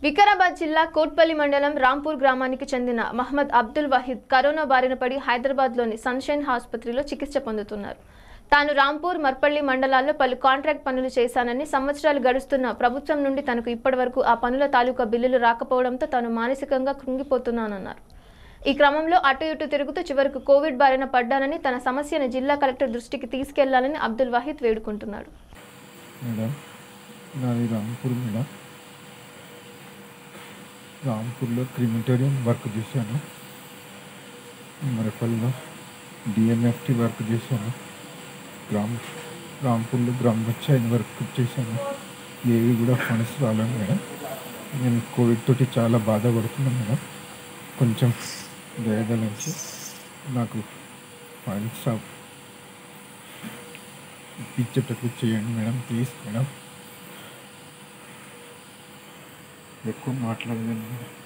వికారాబాద్ జిల్లా కోట్పల్లి మండలం రాంపూర్ గ్రామానికి చెందిన మహమ్మద్ అబ్దుల్ వహీద్ కరోనా బారిన పడి హైదరాబాద్లోని సన్షైన్ ఆసుపత్రిలో చికిత్స పొందుతున్నారు తాను రాంపూర్ మర్పల్లి మండలాల్లో పలు కాంట్రాక్ట్ పనులు చేశానని సంవత్సరాలు గడుస్తున్న ప్రభుత్వం నుండి తనకు ఇప్పటివరకు ఆ పనుల తాలూకా బిల్లులు రాకపోవడంతో తాను మానసికంగా కృంగిపోతున్నానన్నారు ఈ క్రమంలో అటు ఇటు తిరుగుతూ చివరకు కోవిడ్ బారిన పడ్డానని తన సమస్యను జిల్లా కలెక్టర్ దృష్టికి తీసుకెళ్లాలని అబ్దుల్ వహీద్ వేడుకుంటున్నాడు మేడం నాది రాంపూర్ మేడం రాంపూర్లో క్రిమిటోరియం వర్క్ చేశాను మరపల్లిలో డిఎంఎఫ్టీ వర్క్ చేశాను గ్రామ్ రాంపూర్లో గ్రామ పంచాయతీ వర్క్ చేశాను ఏవి కూడా ఫండ్స్ రాలేదు మేడం నేను కోవిడ్ తోటి చాలా బాధపడుతున్నాను మేడం కొంచెం దయదలించి నాకు ఫండ్స్ ఇప్పించేటట్లు చేయండి మేడం ప్లీజ్ మేడం ఎక్కువ మాట్లాడలేదు మేడం